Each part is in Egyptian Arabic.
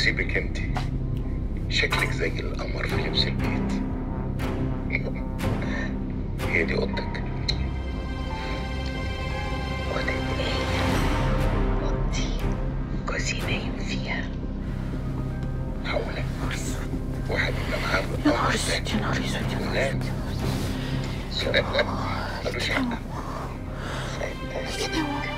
سيبك انت شكلك زي القمر في لبس البيت هي دي اوضتك اوضتي اوضتي جوزي نايم فيها معقولة واحد يبقى معاه يا نهار اسود يا نهار اسود يا نهار نام اسود ملوش حق كده يا ماما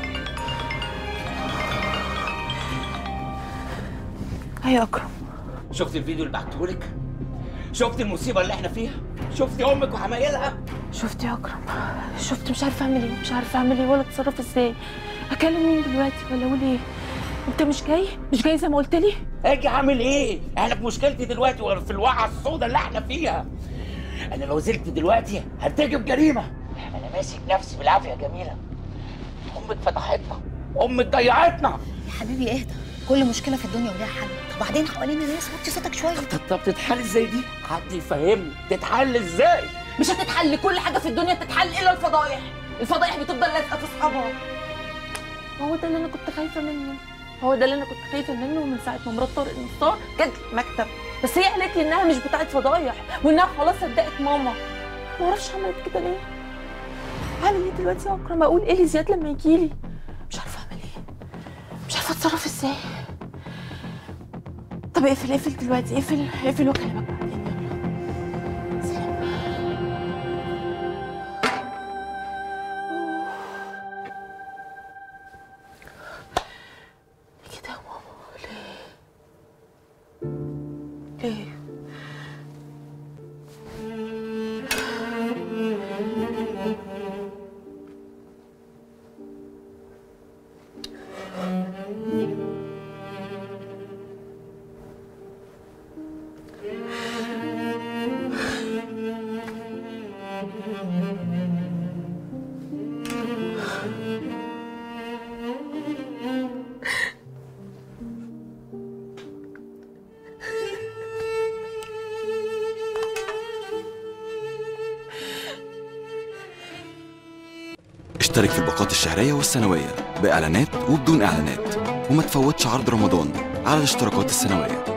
ايوه يا اكرم شفت الفيديو اللي بعتهولك شفت المصيبه اللي احنا فيها شفت امك وحمايلها شفت يا اكرم شفت مش عارفه اعمل ايه مش عارفه اعمل ايه ولا اتصرف ازاي اكلم مين دلوقتي ولا اقول ايه انت مش جاي مش جاي زي ما قلت لي اجي اعمل ايه احنا في مشكلتي دلوقتي ولا في الوقعه السوداء اللي احنا فيها انا لو زلت دلوقتي هرتكب جريمه انا ماسك نفسي بالعافيه يا جميله امك فتحتنا امك ضيعتنا يا حبيبي اهدى كل مشكله في الدنيا وليها حل طب بعدين حوالينا ناس وطي صوتك شويه طب طب تتحل ازاي دي حد يفهمني تتحل ازاي مش هتتحل كل حاجه في الدنيا بتتحل الا الفضايح الفضايح بتفضل لازقه في اصحابها هو ده اللي انا كنت خايفه منه هو ده اللي انا كنت خايفه منه من ساعه ما مرات طارق النصار جت المكتب بس هي قالت لي انها مش بتاعه فضايح وانها خلاص صدقت ماما ما اعرفش عملت كده ليه اعمل ايه دلوقتي يا اكرم اقول ايه لزياد لما يجيلي مش عارفه اعمل ايه مش عارفه اتصرف ازاي طب اقفل اقفل دلوقتي اقفل اقفل واكلمك بعدين يلا سلام ليه كده يا ماما ليه ليه اشترك في الباقات الشهرية والسنوية بإعلانات وبدون إعلانات وما تفوتش عرض رمضان على الاشتراكات السنوية